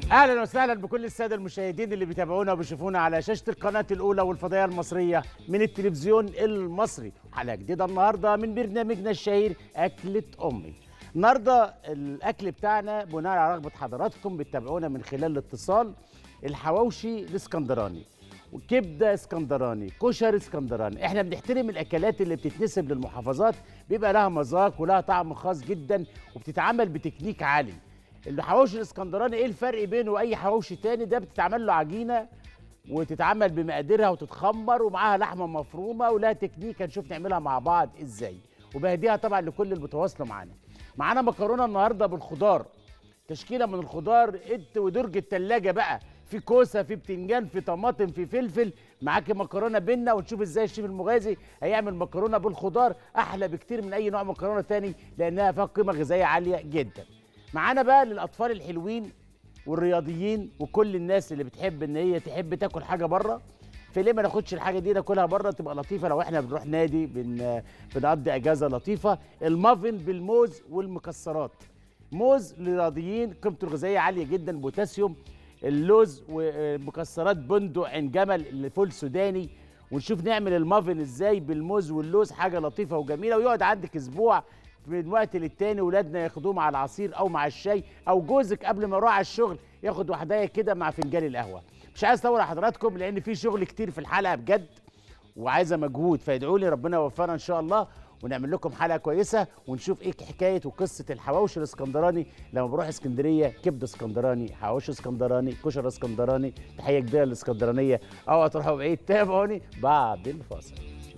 اهلا وسهلا بكل الساده المشاهدين اللي بيتابعونا وبيشوفونا على شاشه القناه الاولى والفضائيه المصريه من التلفزيون المصري حلقه جديده النهارده من برنامجنا الشهير اكله امي النهارده الاكل بتاعنا بناء على رغبه حضراتكم بتتابعونا من خلال الاتصال الحواوشي الاسكندراني وكبده اسكندراني كشري اسكندراني احنا بنحترم الاكلات اللي بتتنسب للمحافظات بيبقى لها مذاق ولها طعم خاص جدا وبتتعمل بتكنيك عالي الحواوشي الاسكندراني ايه الفرق بينه واي حواوشي تاني ده بتتعمل له عجينه وتتعمل بمقاديرها وتتخمر ومعاها لحمه مفرومه ولها تكنيك هنشوف نعملها مع بعض ازاي وبهديها طبعا لكل اللي بيتواصلوا معانا معانا مكرونه النهارده بالخضار تشكيله من الخضار اد ودرج التلاجة بقى في كوسه في بتنجان في طماطم في فلفل معاكي مكرونه بينا ونشوف ازاي الشيف المغازي هيعمل مكرونه بالخضار احلى بكتير من اي نوع مكرونه تاني لانها فيها قيمه غذائيه عاليه جدا معانا بقى للاطفال الحلوين والرياضيين وكل الناس اللي بتحب ان هي تحب تاكل حاجه بره فليه ما ناخدش الحاجه دي ناكلها بره تبقى لطيفه لو احنا بنروح نادي بن بنقضي اجازه لطيفه المافن بالموز والمكسرات موز للرياضيين قيمته الغذائيه عاليه جدا بوتاسيوم اللوز ومكسرات بندق عين جمل الفول سوداني ونشوف نعمل المافن ازاي بالموز واللوز حاجه لطيفه وجميله ويقعد عندك اسبوع من وقت للتاني ولادنا ياخدوه مع العصير او مع الشاي او جوزك قبل ما يروح على الشغل ياخد وحدايه كده مع فنجان القهوه مش عايز اطول على حضراتكم لان في شغل كتير في الحلقه بجد وعايزه مجهود فادعوا لي ربنا يوفقنا ان شاء الله ونعمل لكم حلقه كويسه ونشوف ايه حكايه وقصه الحواوشي الاسكندراني لما بروح اسكندريه كبده اسكندراني حواوشي اسكندراني كشري اسكندراني تحيه كبيره للاسكندرانيه اوعى تروحوا بعيد تابعوني بعد الفاصل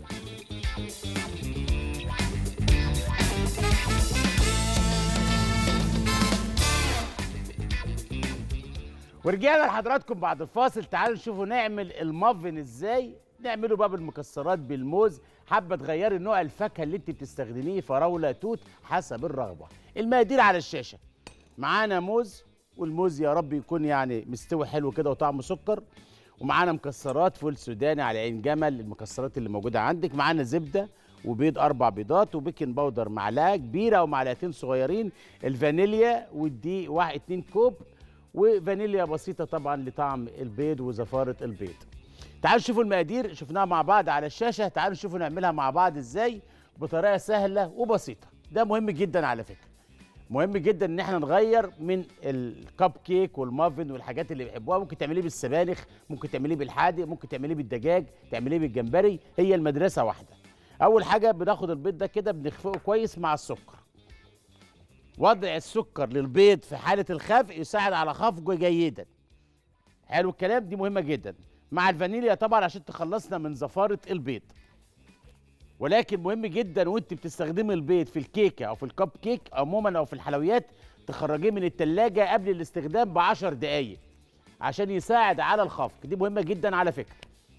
ورجعنا لحضراتكم بعد الفاصل تعالوا نشوفوا نعمل المافن ازاي نعمله بقى بالمكسرات بالموز حابه تغيري نوع الفاكهه اللي انت بتستخدميه فراوله توت حسب الرغبه المقادير على الشاشه معانا موز والموز يا رب يكون يعني مستوي حلو كده وطعمه سكر ومعانا مكسرات فول سوداني على عين جمل المكسرات اللي موجوده عندك معانا زبده وبيض اربع بيضات وبيكنج باودر معلقه كبيره او معلقتين صغيرين الفانيليا والدقيق واحد اتنين كوب وفانيليا بسيطه طبعا لطعم البيض وزفاره البيض تعالوا نشوفوا المقادير شفناها مع بعض على الشاشه تعالوا نشوفوا نعملها مع بعض ازاي بطريقه سهله وبسيطه ده مهم جدا على فكره مهم جدا ان احنا نغير من الكب كيك والمافن والحاجات اللي بيحبوها ممكن تعمليه بالسبانخ ممكن تعمليه بالحادق ممكن تعمليه بالدجاج تعمليه بالجمبري هي المدرسه واحده اول حاجه بناخد البيض ده كده بنخفقه كويس مع السكر وضع السكر للبيض في حاله الخفق يساعد على خفقه جيدا حلو الكلام دي مهمه جدا مع الفانيليا طبعا عشان تخلصنا من زفاره البيض ولكن مهم جدا وانت بتستخدمي البيض في الكيكه او في الكب كيك عموما او في الحلويات تخرجيه من التلاجة قبل الاستخدام بعشر دقايق عشان يساعد على الخفق دي مهمه جدا على فكره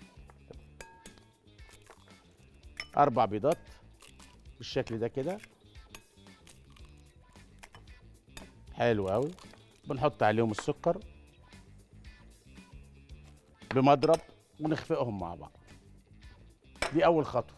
اربع بيضات بالشكل ده كده حلو قوي بنحط عليهم السكر بمضرب ونخفقهم مع بعض دي اول خطوه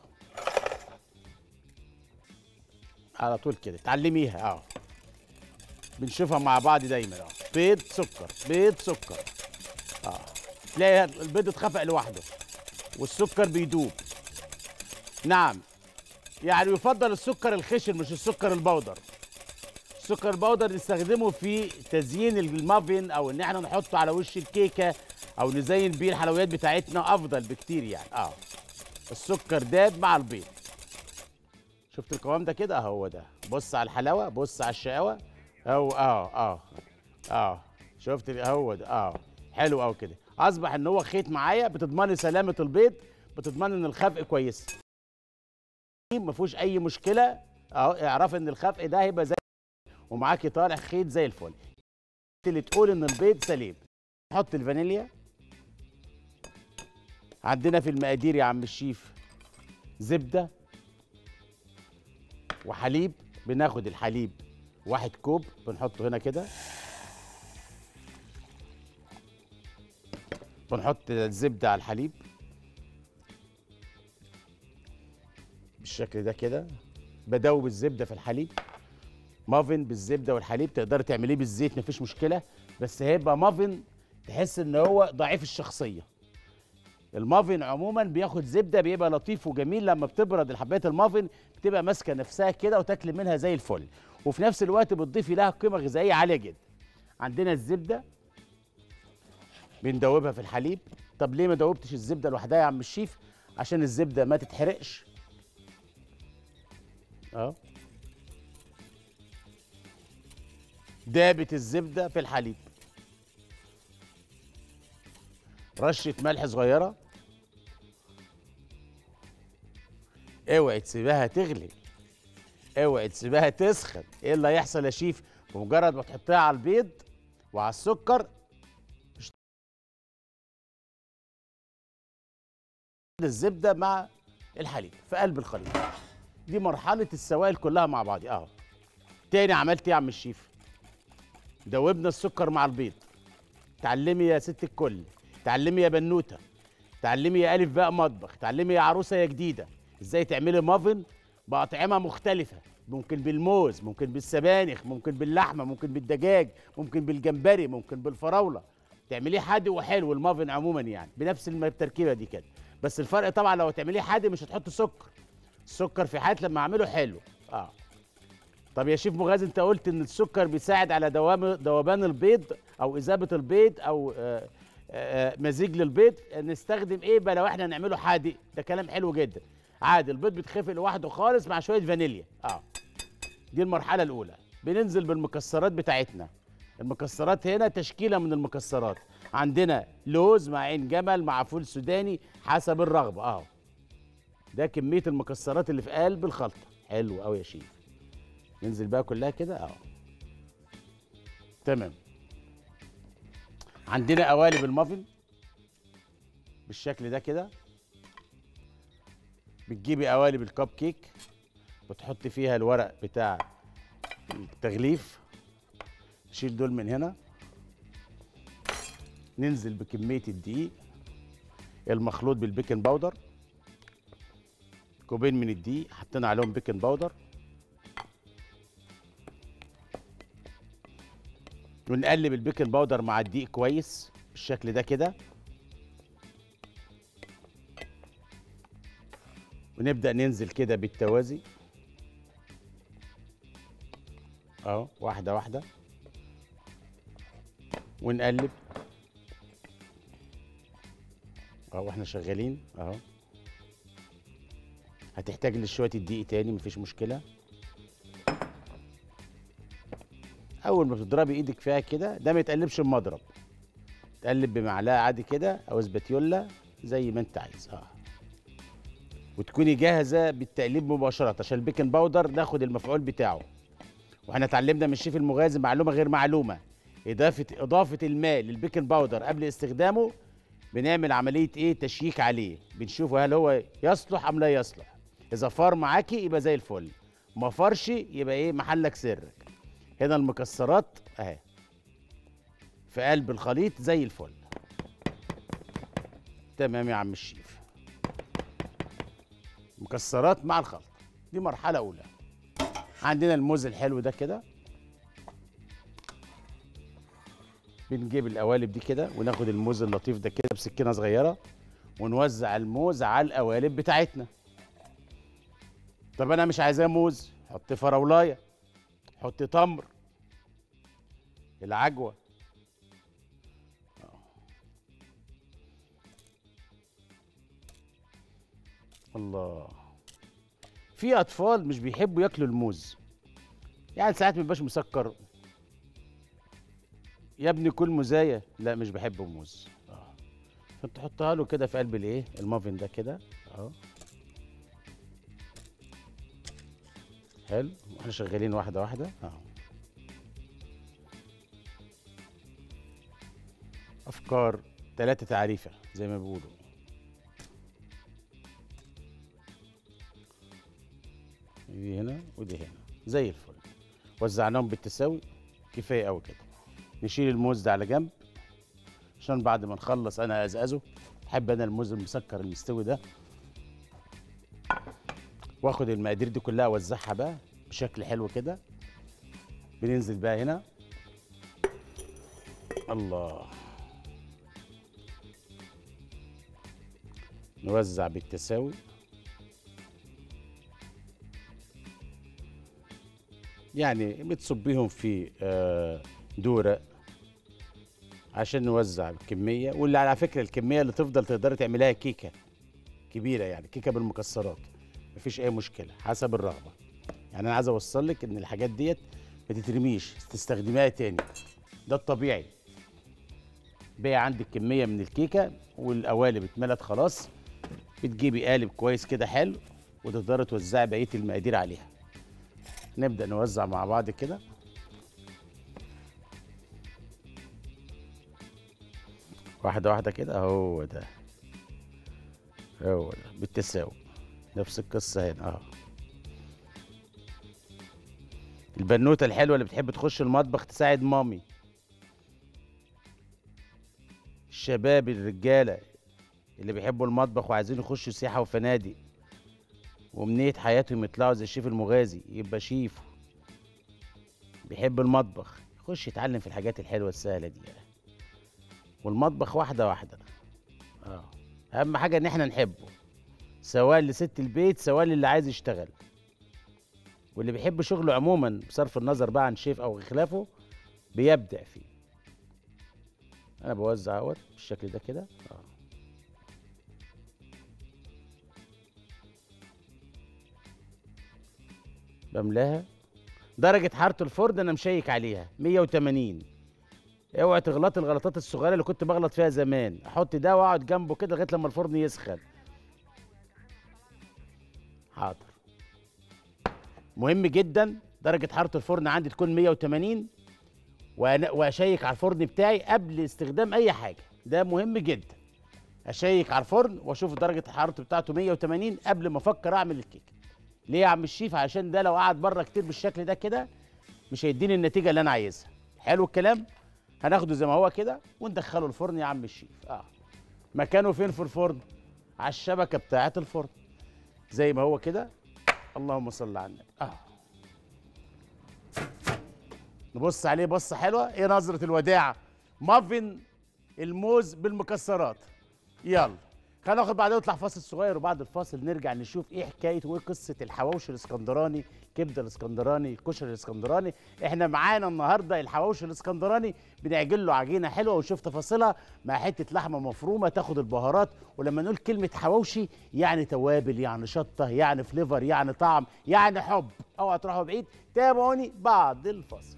على طول كده اتعلميها اه بنشوفها مع بعض دايما اه بيض سكر بيض سكر اه تلاقي البيض اتخفق لوحده والسكر بيدوب نعم يعني يفضل السكر الخشن مش السكر البودر السكر البودر نستخدمه في تزيين المافين او ان احنا نحطه على وش الكيكه او نزين بيه الحلويات بتاعتنا افضل بكتير يعني اه السكر داب مع البيض شفت القوام ده كده اهو ده بص على الحلاوه بص على الشقاوه اهو اه اه اه شفت هو ده اه حلو قوي كده اصبح ان هو خيط معايا بتضمني سلامه البيض بتضمني ان الخفق كويس ما فيهوش اي مشكله اهو اعرف ان الخفق ده هيبقى زي ومعاكي طالع خيط زي الفل اللي تقول ان البيض سليم نحط الفانيليا عندنا في المقادير يا عم الشيف زبده وحليب بناخد الحليب واحد كوب بنحطه هنا كده بنحط الزبده على الحليب بالشكل ده كده بدوب الزبده في الحليب مافن بالزبده والحليب تقدري تعمليه بالزيت مفيش مشكله بس هيبقى مافن تحس ان هو ضعيف الشخصيه المافن عموما بياخد زبده بيبقى لطيف وجميل لما بتبرد الحبايات المافن بتبقى ماسكه نفسها كده وتاكل منها زي الفل وفي نفس الوقت بتضيفي لها قيمه غذائيه عاليه جدا عندنا الزبده بندوبها في الحليب طب ليه ما دوبتش الزبده لوحدها يا عم الشيف عشان الزبده ما تتحرقش اه دابت الزبده في الحليب رشه ملح صغيره اوعي تسيبها تغلي اوعي تسيبها تسخن ايه اللي هيحصل يا شيف بمجرد ما تحطيها على البيض وعلى السكر الزبده مع الحليب في قلب الخليط دي مرحله السوائل كلها مع بعض اهو تاني عملت ايه يا عم الشيف دوبنا السكر مع البيض تعلمي يا ست الكل تعلمي يا بنوته تعلمي يا الف باء مطبخ تعلمي يا عروسه يا جديده ازاي تعملي مافن باطعمه مختلفه ممكن بالموز ممكن بالسبانخ ممكن باللحمه ممكن بالدجاج ممكن بالجمبري ممكن بالفراوله تعمليه حادق وحلو المافن عموما يعني بنفس الم- التركيبه دي كده بس الفرق طبعا لو هتعمليه حادق مش هتحط سكر السكر في حالة لما اعمله حلو اه طب يا شيف مغازي انت قلت ان السكر بيساعد على دوام ذوبان البيض او اذابه البيض او آه آه مزيج للبيض نستخدم ايه بقى لو احنا نعمله حادق ده كلام حلو جدا عادي البيض بيتخفق لوحده خالص مع شويه فانيليا اه دي المرحله الاولى بننزل بالمكسرات بتاعتنا المكسرات هنا تشكيله من المكسرات عندنا لوز مع عين جمل مع فول سوداني حسب الرغبه اهو ده كميه المكسرات اللي في قلب الخلطه حلو قوي يا شيف ننزل بقى كلها كده اهو تمام عندنا قوالب المافن بالشكل ده كده بتجيبي قوالب الكب كيك بتحطي فيها الورق بتاع التغليف نشيل دول من هنا ننزل بكميه الدقيق المخلوط بالبيكنج باودر كوبين من الدقيق حطينا عليهم بيكنج باودر ونقلب البيكنج باودر مع الدقيق كويس بالشكل ده كده ونبدأ ننزل كده بالتوازي اهو واحدة واحدة ونقلب اهو واحنا شغالين اهو هتحتاج لشوية الدقيق تاني مفيش مشكلة أول ما بتضربي إيدك فيها كده ده ما يتقلبش بمضرب تقلب بمعلقة عادي كده أو اسباتيولا زي ما أنت عايز اه وتكوني جاهزة بالتقليب مباشرة عشان البيكنج باودر ناخد المفعول بتاعه واحنا اتعلمنا من الشيف المغازي معلومة غير معلومة إضافة إضافة الماء للبيكنج باودر قبل استخدامه بنعمل عملية إيه تشييك عليه بنشوف هل هو يصلح أم لا يصلح إذا فار معاكي يبقى زي الفل ما فارش يبقى إيه محلك سرك هنا المكسرات أهي في قلب الخليط زي الفل تمام يا عم الشيف مكسرات مع الخلط دي مرحلة أولى عندنا الموز الحلو ده كده بنجيب القوالب دي كده وناخد الموز اللطيف ده كده بسكينه صغيره ونوزع الموز على القوالب بتاعتنا طب انا مش عايزاه موز حط فراولايه حط تمر العجوه الله في اطفال مش بيحبوا ياكلوا الموز يعني ساعات ما يبقاش مسكر يا ابني كل مزايا لا مش بحب موز اه فانت تحطها له كده في قلب الايه المافن ده كده اهو حلو واحنا شغالين واحده واحده اهو افكار ثلاثه تعريفه زي ما بيقولوا دي هنا ودي هنا زي الفل وزعناهم بالتساوي كفايه قوي كده نشيل الموز ده على جنب عشان بعد ما نخلص انا ازقزه بحب انا الموز المسكر المستوي ده واخد المقادير دي كلها اوزعها بقى بشكل حلو كده بننزل بقى هنا الله نوزع بالتساوي يعني بتصبيهم في آه، دورة عشان نوزع الكمية واللي على فكرة الكمية اللي تفضل تقدري تعمليها كيكة كبيرة يعني كيكة بالمكسرات مفيش أي مشكلة حسب الرغبة يعني أنا عايز أوصل لك إن الحاجات ديت ما تترميش تستخدميها تاني ده الطبيعي بقى عندك كمية من الكيكة والقوالب اتملت خلاص بتجيبي قالب كويس كده حلو وتقدري توزعي بقية المقادير عليها نبدأ نوزع مع بعض كده واحدة واحدة كده هو ده هو ده بالتساوي نفس القصة هنا اهو البنوتة الحلوة اللي بتحب تخش المطبخ تساعد مامي الشباب الرجالة اللي بيحبوا المطبخ وعايزين يخشوا سياحة وفنادق ومنية حياتهم يطلعوا زي الشيف المغازي يبقى شيف بيحب المطبخ يخش يتعلم في الحاجات الحلوة السهلة دي يعني. والمطبخ واحدة واحدة اه أهم حاجة إن احنا نحبه سواء لست البيت سواء للي عايز يشتغل واللي بيحب شغله عموما بصرف النظر بقى عن شيف أو خلافه بيبدع فيه أنا بوزع اهوت بالشكل ده كده اه بملاها درجة حرارة الفرن أنا مشيك عليها 180 اوعى تغلطي الغلطات الصغيرة اللي كنت بغلط فيها زمان أحط ده وأقعد جنبه كده لغاية لما الفرن يسخن حاضر مهم جدا درجة حرارة الفرن عندي تكون 180 وأنا- وأشيك على الفرن بتاعي قبل استخدام أي حاجة ده مهم جدا أشيك على الفرن وأشوف درجة الحرارة بتاعته 180 قبل ما أفكر أعمل الكيكة ليه يا عم الشيف عشان ده لو قعد بره كتير بالشكل ده كده مش هيديني النتيجه اللي انا عايزها حلو الكلام هناخده زي ما هو كده وندخله الفرن يا عم الشيف اه مكانه فين في الفرن على الشبكه بتاعه الفرن زي ما هو كده اللهم صل على النبي اه نبص عليه بصه حلوه ايه نظره الوداع مافن الموز بالمكسرات يلا خلينا ناخد بعدين نطلع فاصل صغير وبعد الفاصل نرجع نشوف ايه حكايه وايه قصه الحواوشي الاسكندراني كبده الاسكندراني الكشري الاسكندراني احنا معانا النهارده الحواوشي الاسكندراني بنعجن له عجينه حلوه ونشوف تفاصيلها مع حته لحمه مفرومه تاخد البهارات ولما نقول كلمه حواوشي يعني توابل يعني شطه يعني فليفر يعني طعم يعني حب اوعى تروحوا بعيد تابعوني بعد الفاصل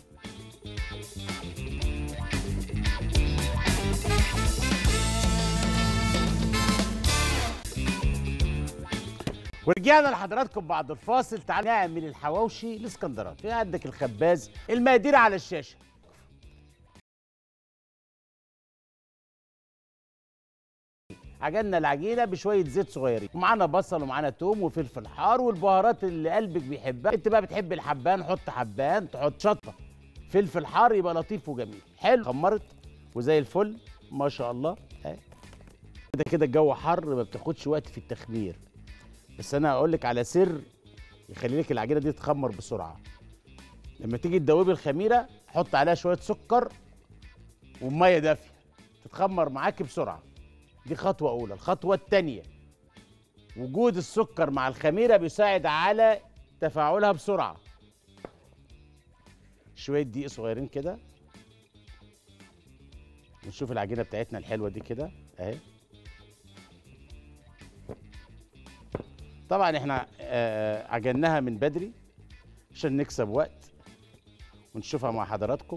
ورجعنا لحضراتكم بعد الفاصل تعالوا نعمل الحواوشي الاسكندراني في عندك الخباز المقادير على الشاشه عجلنا العجينه بشويه زيت صغيرين ومعانا بصل ومعانا توم وفلفل حار والبهارات اللي قلبك بيحبها انت بقى بتحب الحبان حط حبان تحط شطه فلفل حار يبقى لطيف وجميل حلو خمرت وزي الفل ما شاء الله اهي. كده كده الجو حر ما بتاخدش وقت في التخمير بس انا هقول لك على سر يخلي لك العجينه دي تخمر بسرعه لما تيجي تدوبي الخميره حط عليها شويه سكر وميه دافيه تتخمر معاكي بسرعه دي خطوه اولى الخطوه الثانيه وجود السكر مع الخميره بيساعد على تفاعلها بسرعه شويه دقيق صغيرين كده ونشوف العجينه بتاعتنا الحلوه دي كده اهي طبعا احنا آه، عجناها من بدري عشان نكسب وقت ونشوفها مع حضراتكم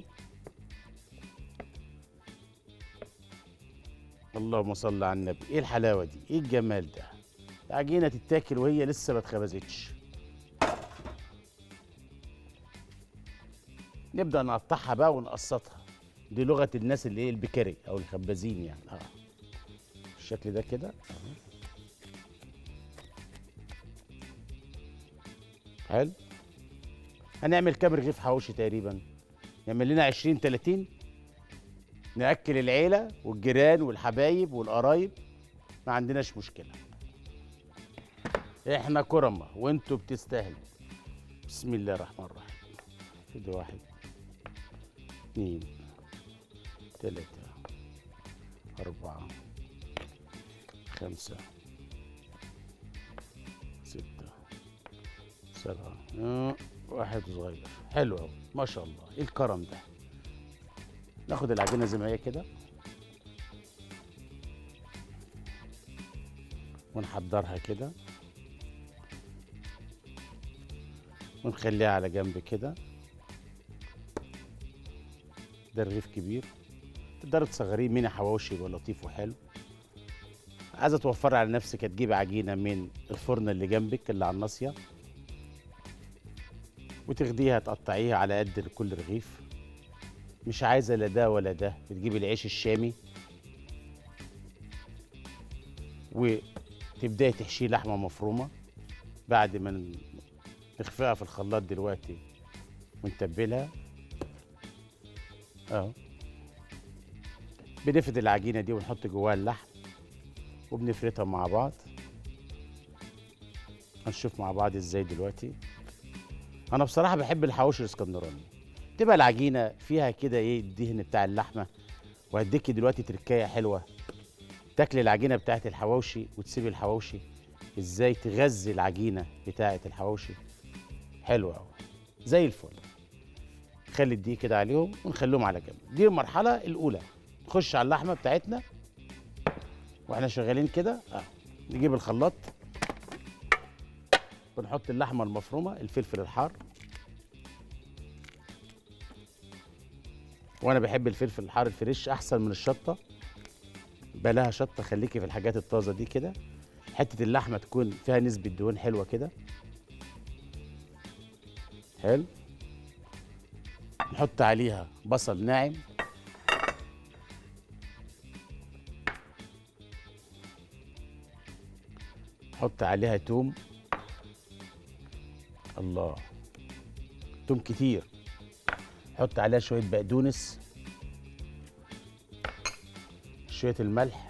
اللهم صل على النبي ايه الحلاوه دي ايه الجمال ده العجينه تتاكل وهي لسه ما اتخبزتش نبدا نقطعها بقى ونقسطها دي لغه الناس اللي ايه البكري او الخبازين يعني اه بالشكل ده كده أهو. حلو هنعمل كام رغيف حواوشي تقريبا نعمل لنا 20 30 ناكل العيله والجيران والحبايب والقرايب ما عندناش مشكله احنا كرمه وانتوا بتستاهلوا بسم الله الرحمن الرحيم كده واحد اتنين ثلاثة أربعة خمسة ستة سبعة آه، واحد صغير حلو أوي ما شاء الله إيه الكرم ده ناخد العجينة زي ما هي كده ونحضرها كده ونخليها على جنب كده ده رغيف كبير تقدر تصغريه ميني حواوشي يبقى لطيف وحلو عايزه توفري على نفسك هتجيبي عجينه من الفرن اللي جنبك اللي على الناصيه وتاخديها تقطعيها على قد كل رغيف مش عايزه لا ده ولا ده بتجيبي العيش الشامي وتبداي تحشيه لحمه مفرومه بعد ما نخفيها في الخلاط دلوقتي ونتبلها اهو بنفرد العجينه دي ونحط جواها اللحم وبنفردها مع بعض هنشوف مع بعض ازاي دلوقتي انا بصراحه بحب الحواوشي الاسكندراني تبقى العجينه فيها كده ايه الدهن بتاع اللحمه وهديكي دلوقتي تركايه حلوه تاكلي العجينه بتاعت الحواوشي وتسيبي الحواوشي ازاي تغذي العجينه بتاعت الحواوشي حلوه قوي زي الفل نخلي دي كده عليهم ونخليهم على جنب دي المرحله الاولى نخش على اللحمه بتاعتنا واحنا شغالين كده اه نجيب الخلاط ونحط اللحمه المفرومه الفلفل الحار وانا بحب الفلفل الحار الفريش احسن من الشطه بلاها شطه خليكي في الحاجات الطازه دي كده حته اللحمه تكون فيها نسبه دهون حلوه كده حلو نحط عليها بصل ناعم نحط عليها توم الله توم كتير حط عليها شويه بقدونس شويه الملح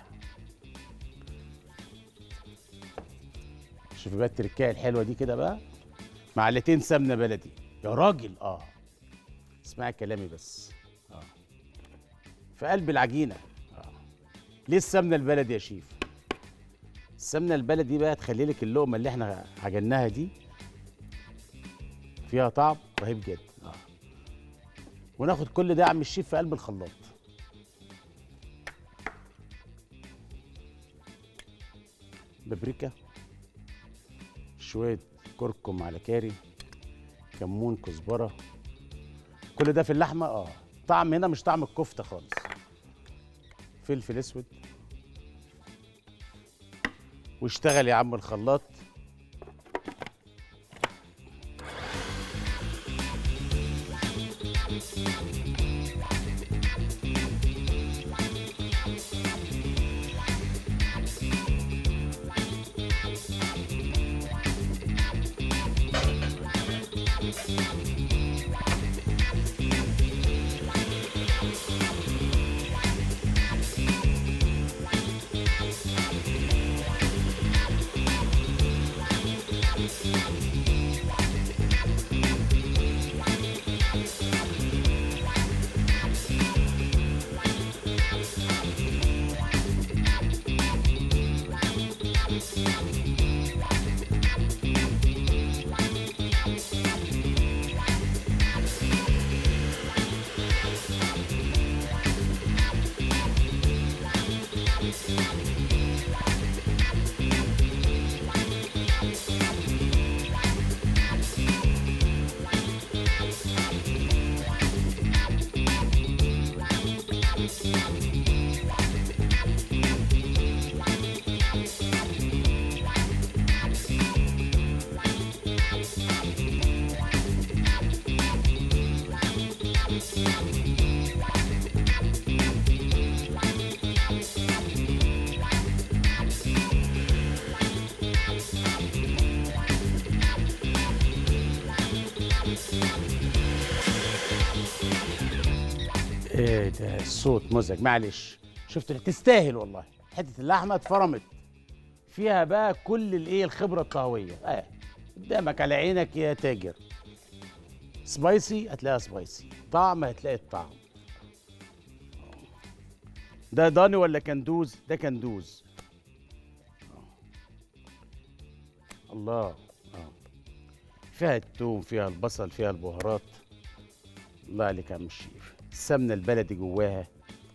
شوف بقى التركايه الحلوه دي كده بقى معلقتين سمنه بلدي يا راجل اه اسمعي كلامي بس اه في قلب العجينه اه ليه السمنه البلدي يا شيف السمنه البلدي بقى تخلي لك اللقمه اللي احنا عجناها دي فيها طعم رهيب جدا اه وناخد كل ده يا عم الشيف في قلب الخلاط بابريكا شويه كركم على كاري كمون كزبره كل ده في اللحمه اه طعم هنا مش طعم الكفته خالص فلفل اسود واشتغل يا عم الخلاط ايه ده الصوت مزعج معلش شفت تستاهل والله حته اللحمه اتفرمت فيها بقى كل الايه الخبره الطهويه اه قدامك على عينك يا تاجر سبايسي هتلاقيها سبايسي طعم هتلاقي الطعم ده ضاني ولا كندوز ده كندوز الله اه فيها التوم فيها البصل فيها البهارات الله عليك يا عم الشيف السمنه البلدي جواها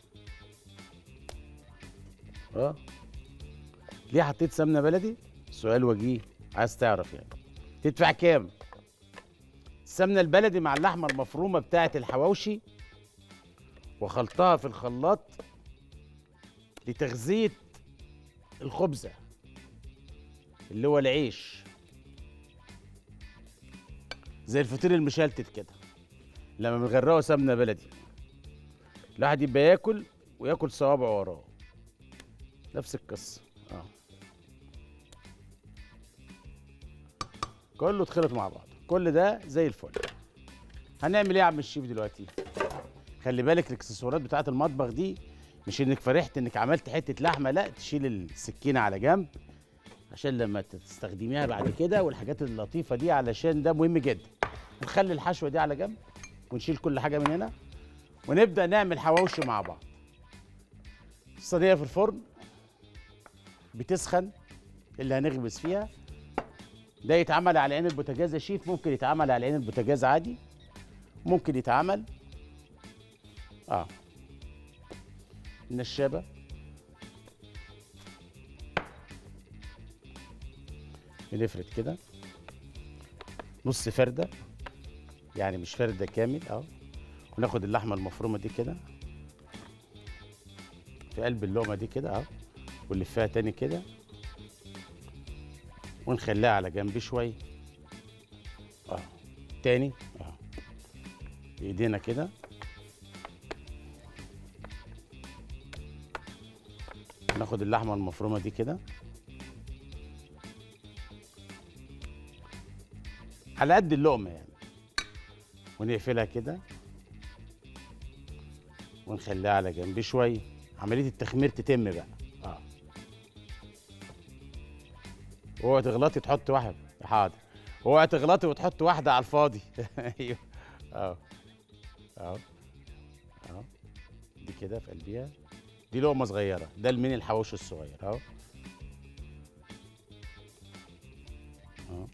اه ليه حطيت سمنه بلدي سؤال وجيه عايز تعرف يعني تدفع كام السمنه البلدي مع اللحمه المفرومه بتاعه الحواوشي وخلطها في الخلاط لتغذيه الخبزه اللي هو العيش زي الفطير المشلتت كده لما بنغرقه سمنه بلدي الواحد يبقى ياكل وياكل صوابعه وراه نفس القصه اه كله اتخلط مع بعض كل ده زي الفل هنعمل ايه يا عم الشيف دلوقتي خلي بالك الاكسسوارات بتاعه المطبخ دي مش انك فرحت انك عملت حته لحمه لا تشيل السكينه على جنب عشان لما تستخدميها بعد كده والحاجات اللطيفه دي علشان ده مهم جدا نخلي الحشوه دي على جنب ونشيل كل حاجه من هنا ونبدا نعمل حواوشي مع بعض الصينيه في الفرن بتسخن اللي هنخبز فيها ده يتعمل على عين البوتاجاز يا شيف ممكن يتعمل على عين البوتاجاز عادي ممكن يتعمل اه النشابه بنفرد كده نص فرده يعني مش فرده كامل اه وناخد اللحمه المفرومه دي كده في قلب اللقمه دي كده اه ونلفها تاني كده ونخليها على جنب شويه اه تاني اه بايدينا كده ناخد اللحمه المفرومه دي كده على قد اللقمه يعني ونقفلها كده ونخليها على جنب شويه عمليه التخمير تتم بقى اه اوعى تغلطي تحط واحد حاضر اوعى تغلطي وتحط واحده على الفاضي ايوه اه اه اه دي كده في قلبيها دي لقمه صغيره ده المين الحواوشي الصغير اهو اه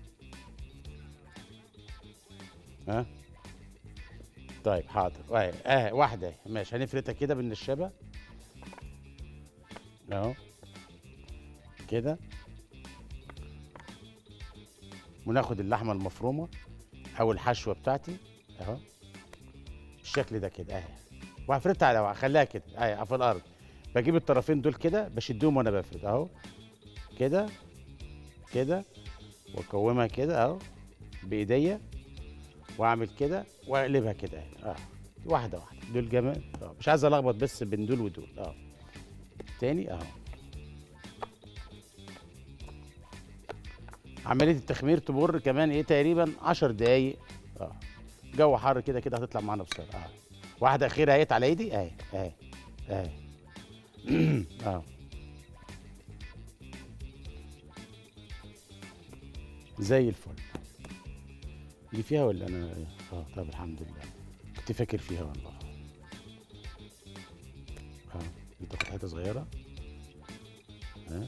ها طيب حاضر اهي اه واحده اهي ماشي هنفردها كده بالنشابه اهو كده وناخد اللحمه المفرومه او الحشوه بتاعتي اهو بالشكل ده كده اهي وهفردها على هخليها كده اهي في الارض بجيب الطرفين دول كده بشدهم وانا بفرد اهو كده كده واكومها كده اهو بايديا واعمل كده واقلبها كده اهي اه واحده واحده دول جمال اه مش عايز الخبط بس بين دول ودول اه تاني اهو عمليه التخمير تمر كمان ايه تقريبا 10 دقايق اه جو حر كده كده هتطلع معانا بسرعه اه واحده اخيره اهيت على ايدي اهي اهي اهي اه زي الفل دي فيها ولا انا اه طب الحمد لله كنت فاكر فيها والله اه دي تاخد حته صغيره ها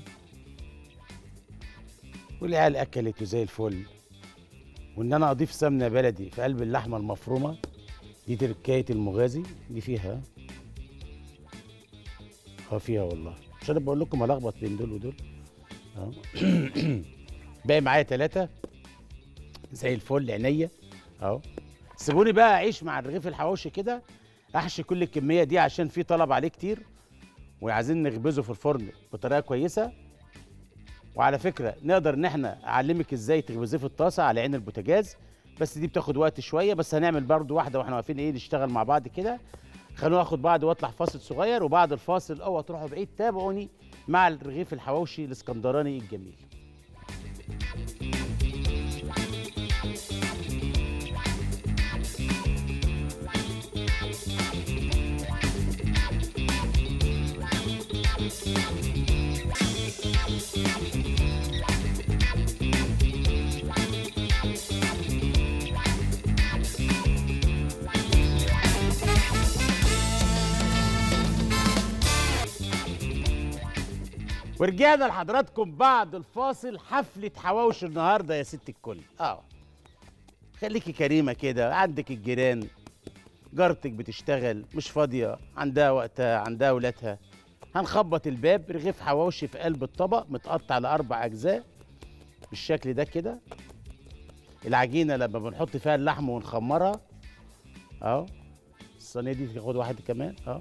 والعيال اكلت وزي الفل وان انا اضيف سمنه بلدي في قلب اللحمه المفرومه دي تركايه المغازي دي فيها اه فيها والله مش انا بقول لكم الخبط بين دول ودول اه باقي معايا ثلاثه زي الفل عينيا اهو سيبوني بقى اعيش مع الرغيف الحواوشي كده احشي كل الكميه دي عشان في طلب عليه كتير وعايزين نخبزه في الفرن بطريقه كويسه وعلى فكره نقدر ان احنا اعلمك ازاي تخبزيه في الطاسه على عين البوتاجاز بس دي بتاخد وقت شويه بس هنعمل برضو واحده واحنا واقفين ايه نشتغل مع بعض كده خلونا ناخد بعض واطلع فاصل صغير وبعد الفاصل اوعى تروحوا بعيد تابعوني مع الرغيف الحواوشي الاسكندراني الجميل ورجعنا لحضراتكم بعد الفاصل حفلة حواوشي النهارده يا ست الكل اه خليكي كريمة كده عندك الجيران جارتك بتشتغل مش فاضية عندها وقتها عندها ولادها هنخبط الباب رغيف حواوشي في قلب الطبق متقطع لأربع أجزاء بالشكل ده كده العجينة لما بنحط فيها اللحم ونخمرها اهو الصينية دي تاخد واحد كمان اهو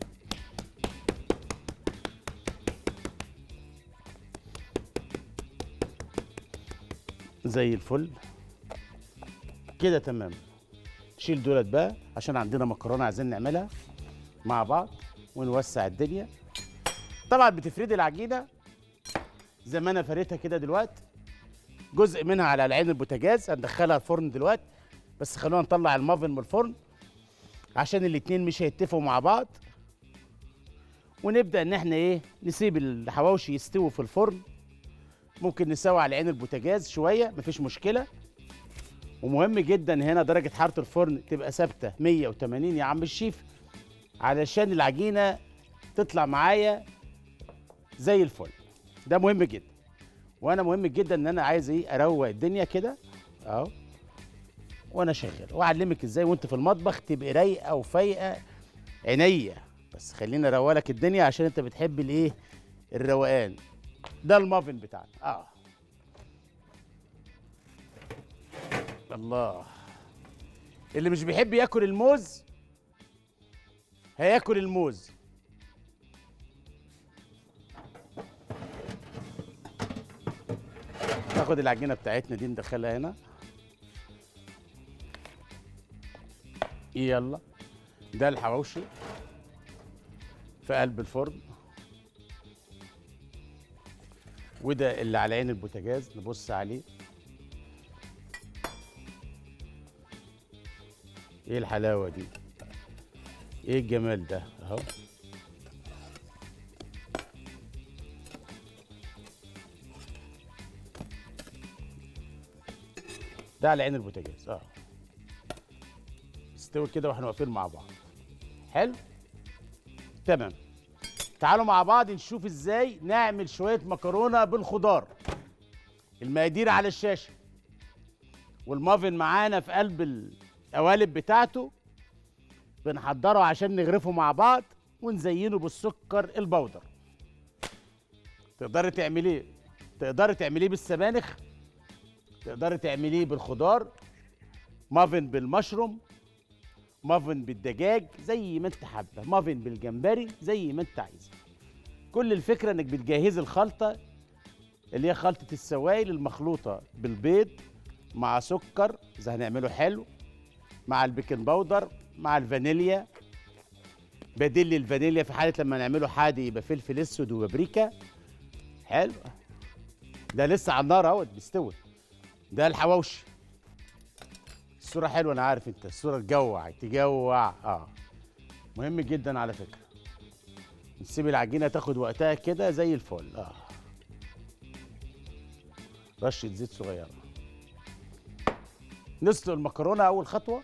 زي الفل كده تمام شيل دولت بقى عشان عندنا مكرونه عايزين نعملها مع بعض ونوسع الدنيا طبعا بتفردي العجينه زي ما انا فريتها كده دلوقتي جزء منها على العين البوتاجاز هندخلها الفرن دلوقتي بس خلونا نطلع المافن من الفرن عشان الاتنين مش هيتفقوا مع بعض ونبدا ان احنا ايه نسيب الحواوشي يستوي في الفرن ممكن نسوي على عين البوتاجاز شويه مفيش مشكله ومهم جدا هنا درجه حراره الفرن تبقى ثابته 180 يا عم الشيف علشان العجينه تطلع معايا زي الفل ده مهم جدا وانا مهم جدا ان انا عايز ايه اروق الدنيا كده اهو وانا شغال واعلمك ازاي وانت في المطبخ تبقي رايقه وفايقه عينيا بس خليني اروق الدنيا عشان انت بتحب الايه الروقان ده المافن بتاعنا اه الله اللي مش بيحب ياكل الموز هياكل الموز ناخد العجينه بتاعتنا دي ندخلها هنا يلا ده الحواوشي في قلب الفرن وده اللي على عين البوتاجاز نبص عليه ايه الحلاوه دي ايه الجمال ده اهو ده على عين البوتاجاز اه استوي كده واحنا واقفين مع بعض حلو تمام تعالوا مع بعض نشوف ازاي نعمل شويه مكرونه بالخضار المقادير على الشاشه والمافن معانا في قلب القوالب بتاعته بنحضره عشان نغرفه مع بعض ونزينه بالسكر البودر تقدري تعمليه تقدري تعمليه بالسبانخ تقدري تعمليه بالخضار مافن بالمشروم مافن بالدجاج زي ما انت حابه مافن بالجمبري زي ما انت عايزه كل الفكره انك بتجهزي الخلطه اللي هي خلطه السوائل المخلوطه بالبيض مع سكر اذا هنعمله حلو مع البيكنج باودر مع الفانيليا بديل الفانيليا في حاله لما نعمله حادي يبقى فلفل اسود وبابريكا حلو ده لسه على النار اهوت بيستوي ده الحواوشي الصورة حلوة أنا عارف أنت الصورة تجوع تجوع أه مهم جدا على فكرة نسيب العجينة تاخد وقتها كده زي الفل أه رشة زيت صغيرة نسلق المكرونة أول خطوة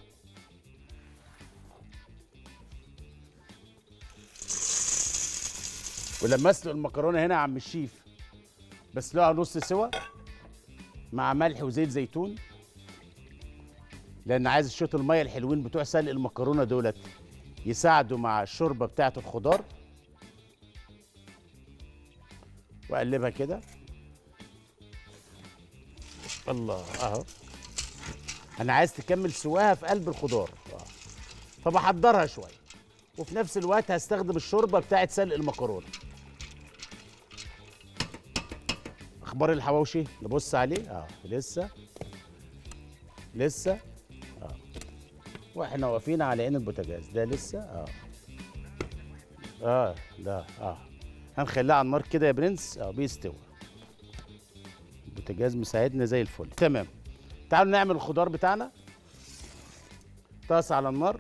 ولما اسلق المكرونة هنا يا عم الشيف بسلقها نص سوا مع ملح وزيت زيتون لان عايز شويه الميه الحلوين بتوع سلق المكرونه دولت يساعدوا مع الشوربه بتاعه الخضار واقلبها كده الله اهو انا عايز تكمل سواها في قلب الخضار آه. فبحضرها شويه وفي نفس الوقت هستخدم الشوربه بتاعه سلق المكرونه اخبار الحواوشي نبص عليه اه لسه لسه اه واحنا واقفين على عين البوتاجاز ده لسه اه اه ده اه هنخليه على النار كده يا برنس اه بيستوي البوتاجاز مساعدنا زي الفل تمام تعالوا نعمل الخضار بتاعنا طاسه على النار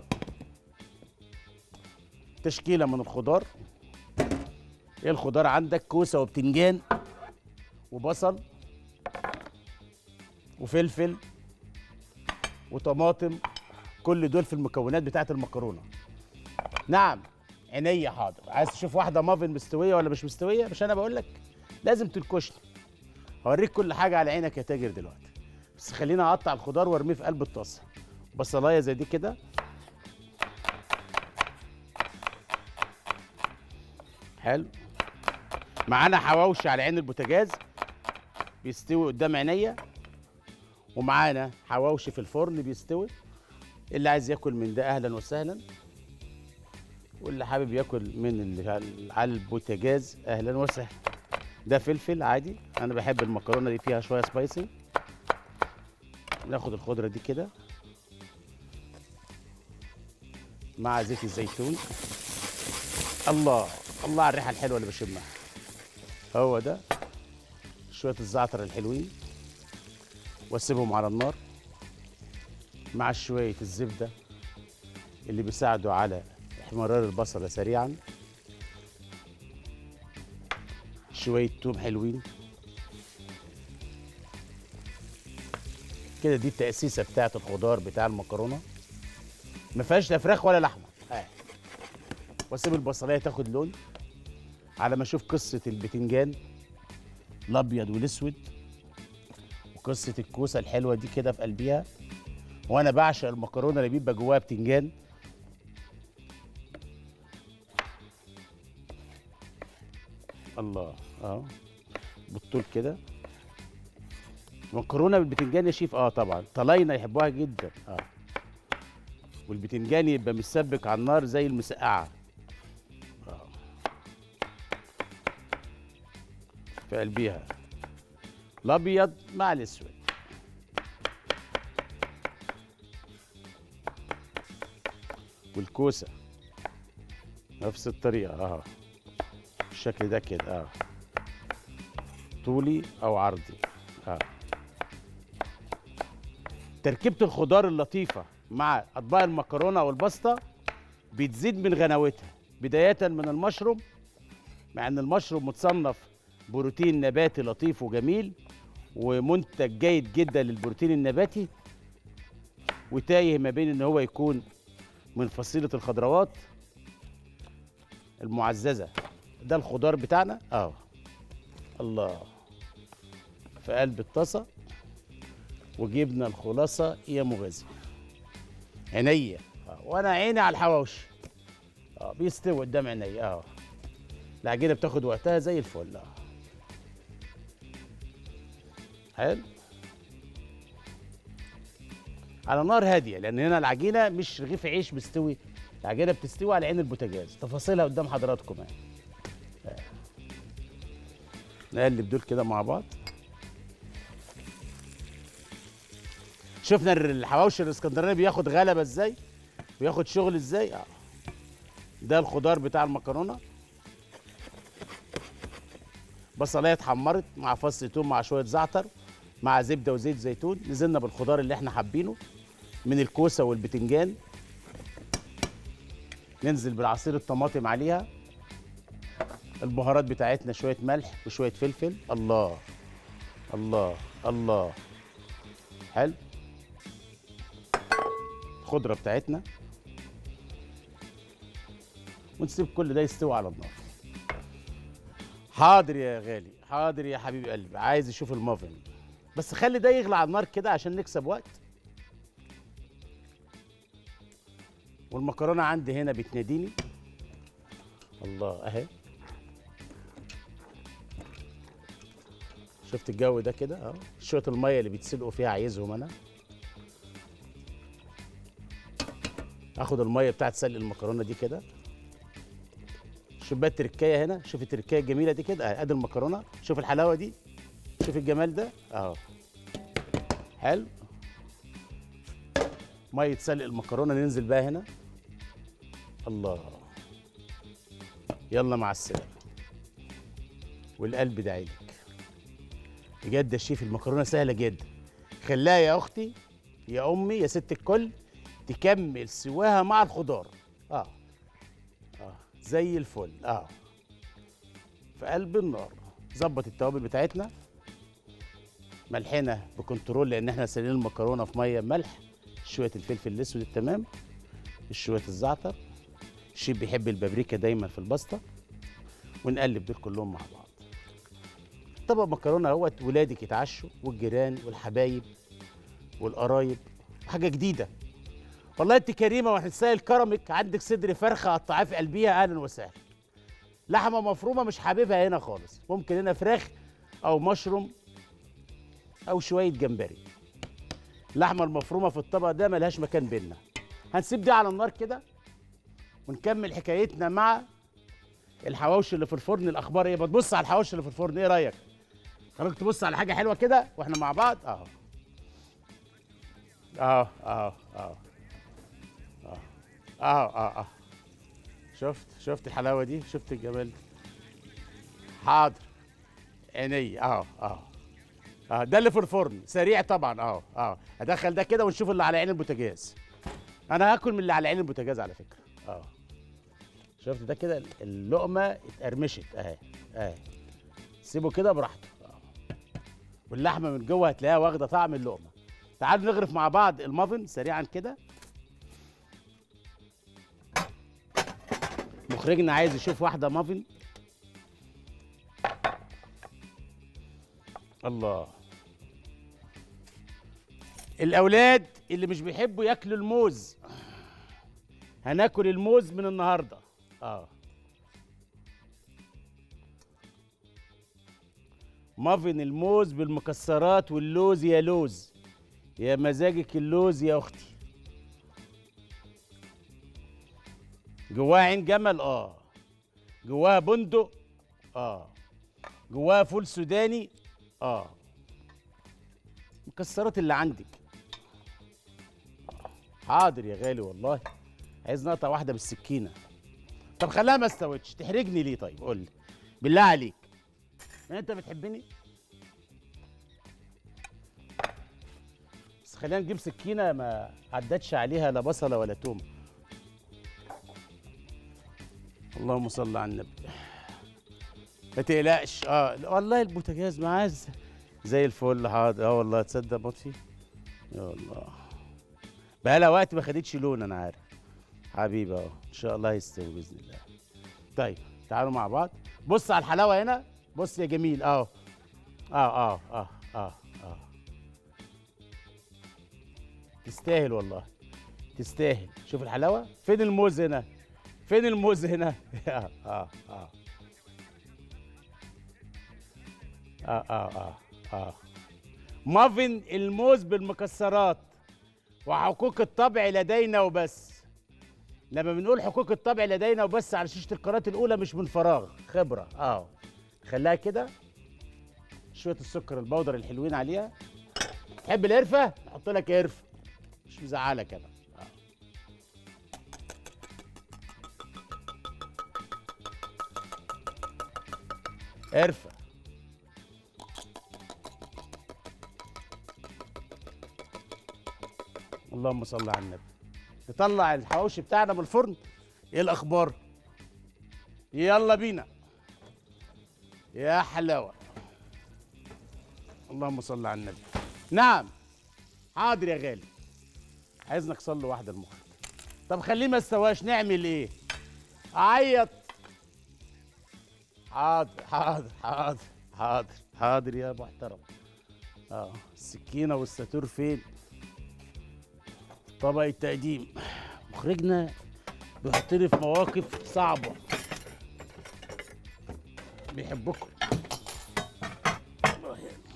تشكيله من الخضار ايه الخضار عندك كوسه وبتنجان وبصل وفلفل وطماطم كل دول في المكونات بتاعت المكرونه نعم عينيا حاضر عايز تشوف واحده مافن مستويه ولا مش مستويه مش انا بقول لك لازم تنكشني هوريك كل حاجه على عينك يا تاجر دلوقتي بس خلينا اقطع الخضار وارميه في قلب الطاسه بصلايه زي دي كده حلو معانا حواوشي على عين البوتاجاز بيستوي قدام عينيا ومعانا حواوشي في الفرن بيستوي اللي عايز ياكل من ده اهلا وسهلا واللي حابب ياكل من اللي على البوتاجاز اهلا وسهلا ده فلفل عادي انا بحب المكرونه دي فيها شويه سبايسي ناخد الخضره دي كده مع زيت الزيتون الله الله على الريحه الحلوه اللي بشمها هو ده شويه الزعتر الحلوين واسيبهم على النار مع شويه الزبده اللي بيساعدوا على احمرار البصله سريعا شويه توم حلوين كده دي التأسيسة بتاعة الخضار بتاع المكرونة ما فيهاش لا فراخ ولا لحمة آه. واسيب البصلاية تاخد لون على ما اشوف قصة البتنجان الابيض والاسود وقصة الكوسة الحلوة دي كده في قلبيها وانا بعشق المكرونة اللي بيبقى جواها بتنجان الله اه بالطول كده مكرونه بالبتنجان يا شيف اه طبعا طلاينه يحبوها جدا اه والبتنجان يبقى مسبك على النار زي المسقعه اه في قلبيها الابيض مع الاسود والكوسه نفس الطريقه اه بالشكل ده كده اه طولي او عرضي اه تركيبه الخضار اللطيفه مع اطباق المكرونه والباستا بتزيد من غناوتها بدايه من المشروم مع ان المشروم متصنف بروتين نباتي لطيف وجميل ومنتج جيد جدا للبروتين النباتي وتايه ما بين ان هو يكون من فصيله الخضروات المعززه ده الخضار بتاعنا اه الله في قلب الطاسه وجبنا الخلاصه يا مغازي عينيا آه. وانا عيني على الحواوشي اه بيستوي قدام عينيا اه العجينه بتاخد وقتها زي الفل اه حلو على نار هاديه لان هنا العجينه مش رغيف عيش مستوي العجينه بتستوي على عين البوتاجاز تفاصيلها قدام حضراتكم يعني نقلب دول كده مع بعض شفنا الحواوشي الاسكندراني بياخد غلبه ازاي بياخد شغل ازاي اه ده الخضار بتاع المكرونه بصلايه اتحمرت مع فص ثوم مع شويه زعتر مع زبده وزيت زيتون نزلنا بالخضار اللي احنا حابينه من الكوسه والبتنجان ننزل بالعصير الطماطم عليها البهارات بتاعتنا شويه ملح وشويه فلفل الله الله الله حلو الخضره بتاعتنا ونسيب كل ده يستوي على النار حاضر يا غالي حاضر يا حبيب قلبي عايز اشوف المافن بس خلي ده يغلى على النار كده عشان نكسب وقت والمكرونه عندي هنا بتناديني الله اهي شفت الجو ده كده اه شويه الميه اللي بيتسلقوا فيها عايزهم انا اخد الميه بتاعت سلق المكرونه دي كده شوف بقى التركايه هنا شوف التركايه الجميله دي كده اه ادي المكرونه شوف الحلاوه دي شوف الجمال ده اهو حلو ميه سلق المكرونه ننزل بقى هنا الله يلا مع السلامه والقلب داعي لك بجد يا شيف المكرونه سهله جدا خليها يا اختي يا امي يا ست الكل تكمل سواها مع الخضار اه اه زي الفل اه في قلب النار ظبط التوابل بتاعتنا ملحنا بكنترول لان احنا سالين المكرونه في ميه ملح شويه الفلفل الاسود التمام شويه الزعتر الشيف بيحب البابريكا دايما في الباستا ونقلب دول كلهم مع بعض طبق مكرونه اهوت ولادك يتعشوا والجيران والحبايب والقرايب حاجه جديده والله انت كريمه وهنسال كرمك عندك صدر فرخه قطعاه في قلبيها اهلا وسهلا لحمه مفرومه مش حاببها هنا خالص ممكن هنا فراخ او مشروم او شويه جمبري اللحمه المفرومه في الطبق ده ملهاش مكان بينا هنسيب دي على النار كده ونكمل حكايتنا مع الحواوشي اللي في الفرن الاخبار ايه بتبص على الحواوشي اللي في الفرن ايه رايك خليك تبص على حاجه حلوه كده واحنا مع بعض اهو اهو اهو اهو اهو اهو اهو شفت شفت الحلاوه دي شفت الجمال حاضر عيني اهو اهو اه ده اللي في الفرن سريع طبعا اه اه ادخل ده كده ونشوف اللي على عين البوتاجاز انا هاكل من اللي على عين البوتاجاز على فكره اه شفت ده كده اللقمه اتقرمشت اهي اهي سيبه كده براحته آه. واللحمه من جوه هتلاقيها واخده طعم اللقمه تعالوا نغرف مع بعض المافن سريعا كده مخرجنا عايز يشوف واحده مافن الله الاولاد اللي مش بيحبوا ياكلوا الموز هناكل الموز من النهارده اه مافن الموز بالمكسرات واللوز يا لوز يا مزاجك اللوز يا اختي جواها عين جمل اه جواها بندق اه جواها فول سوداني اه مكسرات اللي عندك حاضر يا غالي والله عايز نقطه واحده بالسكينه طب خليها ما استوتش تحرجني ليه طيب قول لي بالله عليك ما انت بتحبني بس خلينا نجيب سكينه ما عدتش عليها لا بصله ولا توم اللهم صل على النبي ما تقلقش اه والله البوتاجاز معاه ز- زي الفل حاضر اه والله تصدق مطفي يا الله بقالها وقت ما خدتش لون انا عارف حبيبي اهو ان شاء الله يستوي باذن الله طيب تعالوا مع بعض بص على الحلاوه هنا بص يا جميل اهو اه اه اه اه اه تستاهل والله تستاهل شوف الحلاوه فين الموز هنا فين الموز هنا اه اه اه اه اه اه اه مافن الموز بالمكسرات وحقوق الطبع لدينا وبس لما بنقول حقوق الطبع لدينا وبس على شاشه القناه الاولى مش من فراغ خبره اه خليها كده شويه السكر البودر الحلوين عليها تحب القرفه نحط لك قرفه مش مزعلك انا آه. قرفه اللهم صل على النبي نطلع الحواوشي بتاعنا من الفرن ايه الاخبار يلا بينا يا حلاوه اللهم صل على النبي نعم حاضر يا غالي عايز نكسر له واحده المخ طب خليه ما استواش نعمل ايه اعيط حاضر حاضر حاضر حاضر حاضر يا محترم اه السكينه والستور فين طبق التقديم مخرجنا بيحطني في مواقف صعبة بيحبكم الله يعني.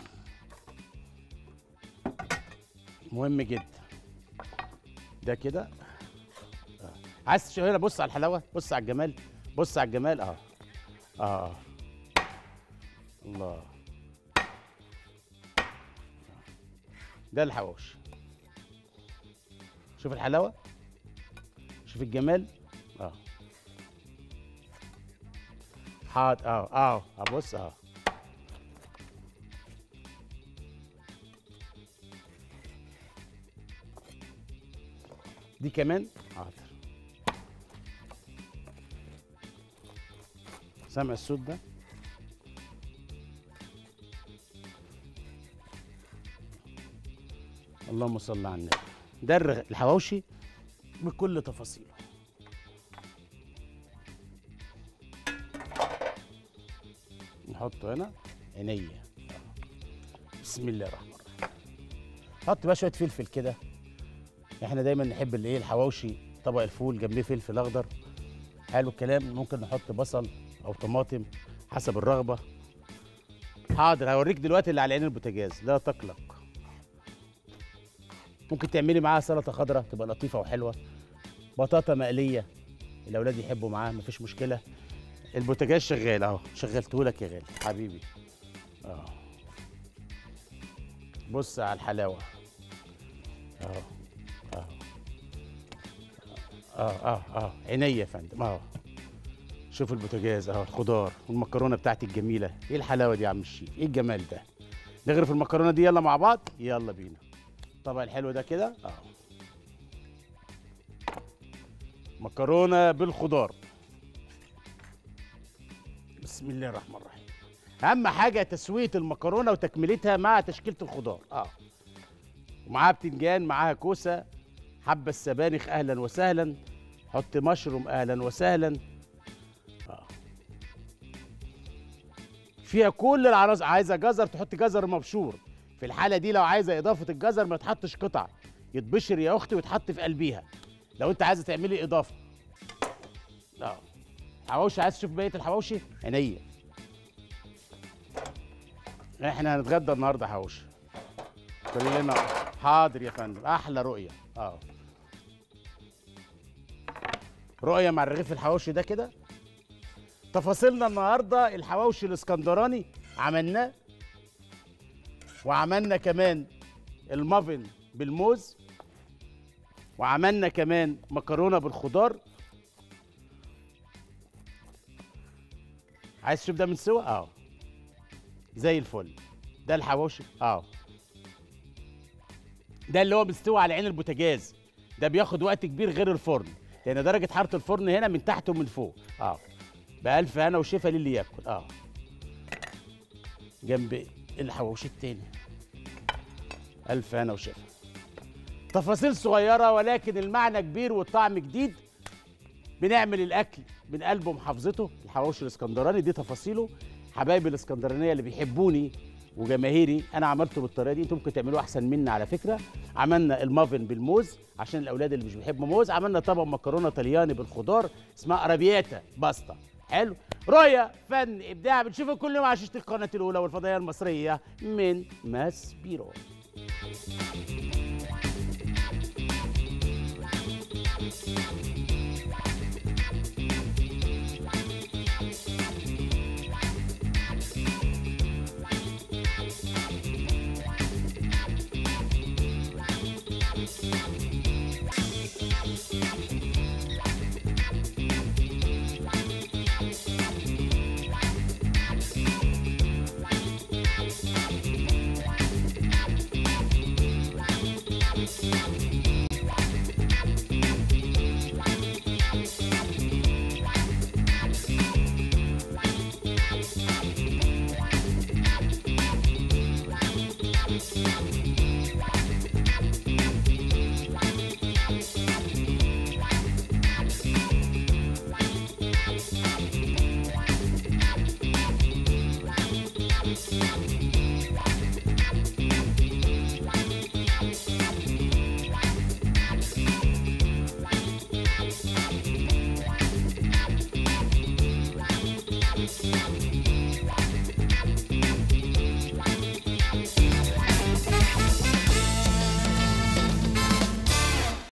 مهم جدا ده كده آه. عايز تشوف هنا بص على الحلاوة بص على الجمال بص على الجمال اه اه الله ده الحواوشي شوف الحلاوه شوف الجمال اه حاضر اه اه ابص اه دي كمان حاضر سامع الصوت ده اللهم صل على النبي ده الرغ- الحواوشي بكل تفاصيله نحطه هنا عينيا بسم الله الرحمن الرحيم حط بقى شويه فلفل كده احنا دايما نحب الايه الحواوشي طبق الفول جنبيه فلفل اخضر حلو الكلام ممكن نحط بصل او طماطم حسب الرغبه حاضر هوريك دلوقتي اللي على عين البوتاجاز لا تقلق ممكن تعملي معاها سلطه خضراء تبقى لطيفه وحلوه بطاطا مقليه الاولاد يحبوا معاها مفيش مشكله البوتاجاز شغال اهو شغلتهولك يا غالي حبيبي اه بص على الحلاوه اهو اهو اه اه اه عينيا يا فندم اهو شوف البوتاجاز اهو الخضار والمكرونه بتاعتي الجميله ايه الحلاوه دي يا عم الشيف ايه الجمال ده نغرف المكرونه دي يلا مع بعض يلا بينا الطبق الحلو ده كده اهو مكرونه بالخضار بسم الله الرحمن الرحيم اهم حاجه تسويه المكرونه وتكملتها مع تشكيله الخضار اه ومعاها بتنجان معاها كوسه حبه السبانخ اهلا وسهلا حط مشروم اهلا وسهلا آه. فيها كل العناصر عايزه جزر تحط جزر مبشور في الحاله دي لو عايزه اضافه الجزر ما تحطش قطع يتبشر يا اختي ويتحط في قلبيها لو انت عايزه تعملي اضافه اه حواوشي عايز تشوف بقيه الحواوشي عينيا احنا هنتغدى النهارده حواوشي كلنا حاضر يا فندم احلى رؤيه اه رؤيه مع الرغيف الحواوشي ده كده تفاصيلنا النهارده الحواوشي الاسكندراني عملناه وعملنا كمان المافن بالموز وعملنا كمان مكرونه بالخضار عايز تشوف ده من سوا اه زي الفل ده الحواوشي اه ده اللي هو مستوي على عين البوتاجاز ده بياخد وقت كبير غير الفرن لان درجه حراره الفرن هنا من تحت ومن فوق اه بألف هنا وشفا للي ياكل اه جنب الحواوشي التاني ألف هنا وشفا تفاصيل صغيرة ولكن المعنى كبير والطعم جديد بنعمل الأكل من قلبه محافظته الحواوشي الاسكندراني دي تفاصيله حبايبي الاسكندرانية اللي بيحبوني وجماهيري انا عملته بالطريقه دي انتم ممكن تعملوه احسن مني على فكره عملنا المافن بالموز عشان الاولاد اللي مش بيحبوا موز عملنا طبق مكرونه طلياني بالخضار اسمها ارابياتا باستا حلو رؤية فن ابداع بنشوفه كل يوم على شاشه القناه الاولى والفضائيه المصريه من ماس بيرو